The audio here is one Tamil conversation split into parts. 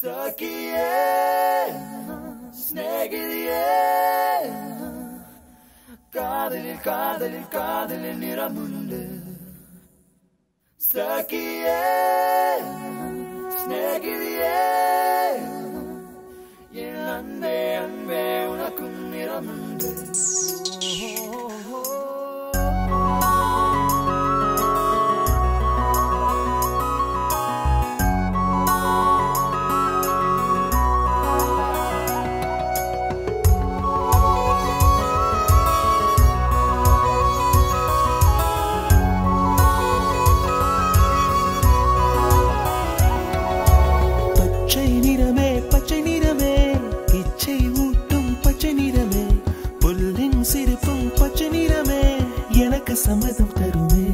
സഖിയേ സ്നേഹിതയേ കാതലിൽ കാതലിൽ കാതലിൽ നിറമുണ്ട് സഖിയേ സ്നേഹിതയേ என் அன்பே அன்பே உனக்கும் நிறமுண்டு பச்சை நிறமே பச்சை நிறமே இச்சை ஊட்டும் பச்சை நிறமே புல்லின் சிரிப்பும் பச்சை நிறமே எனக்கு சம்மதம் தருமே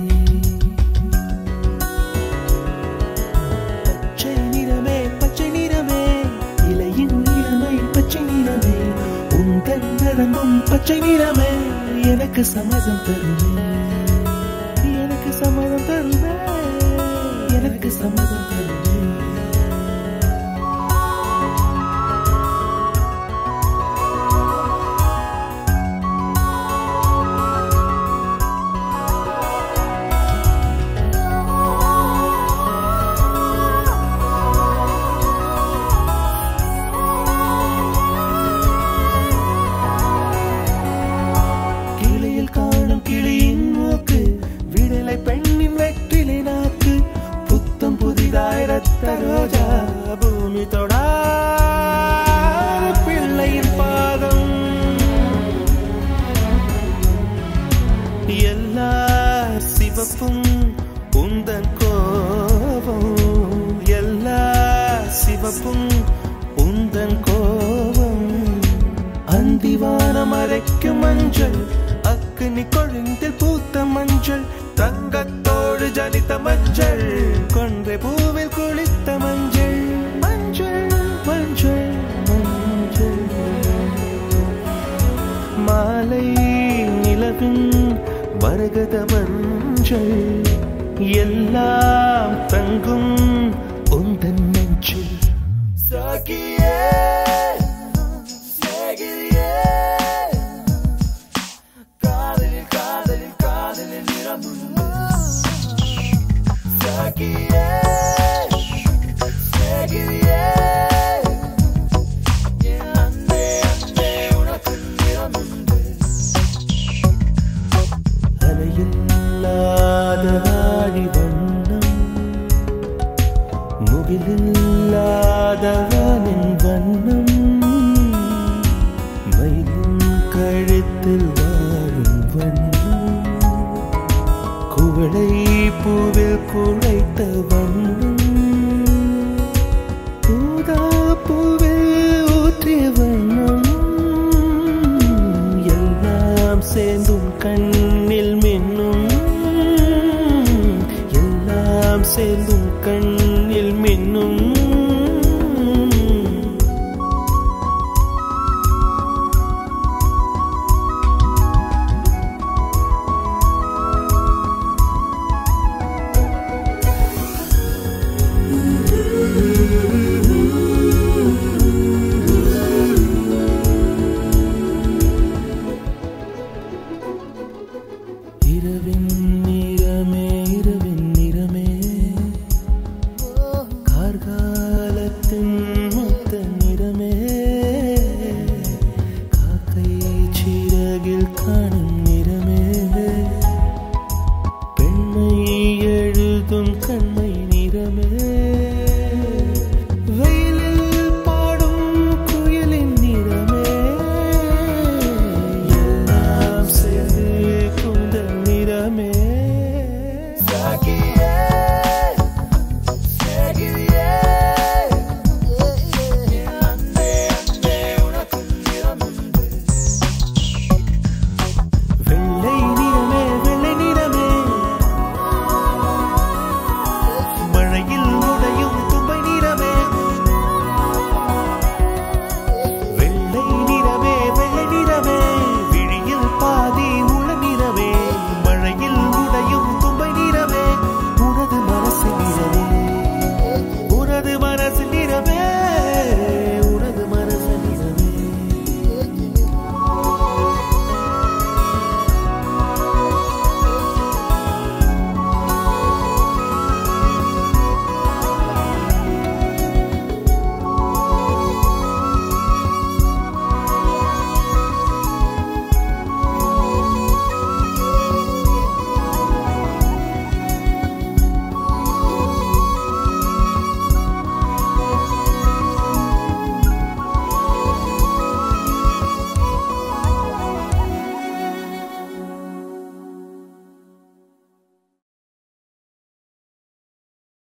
பச்சை நிறமே பச்சை நிறமே இலையின் நிறமை பச்சை நிறமே உந்தன் நரம்பும் பச்சை நிறமே எனக்கு சம்மதம் தருமே எனக்கு சம்மதம் தருமே எனக்கு சம்மதம் தருமே கிளியில் காணும் கிளியின் மூக்கு விடலை பெண்ணின் வெற்றிலை நாக்கு புத்தம் புதிதாய் ரத்த ரோஜா பூமி தொடா பிள்ளையின் பாதம் எல்லா சிவப்பும் உந்தன் கோபம் எல்லா சிவப்பும் உந்தன் கோபம் அந்திவானம் அரைக்கும் மஞ்சள் அக்கினி கொழுந்தில் பூத்த மஞ்சள் தங்கத்தோடு ஜனித்த மஞ்சள் கொன்றை பூவில் குளித்த மஞ்சள் மஞ்சள் மஞ்சள் மஞ்சள் மாலை நிலவின் மரகத மஞ்சள் எல்லாம் தங்கும் உந்தன் நெஞ்சில் സഖിയേ സ്നേഹിതയേ കാതലിൽ കാതലിൽ കാതലിൽ നിറമുണ്ട് സഖിയേ സ്നേഹിതയേ என் அன்பே அன்பே உனக்கும் நிறமுண்டு அலையில்லாத ஆடி வண்ணம் முகிலில்லாத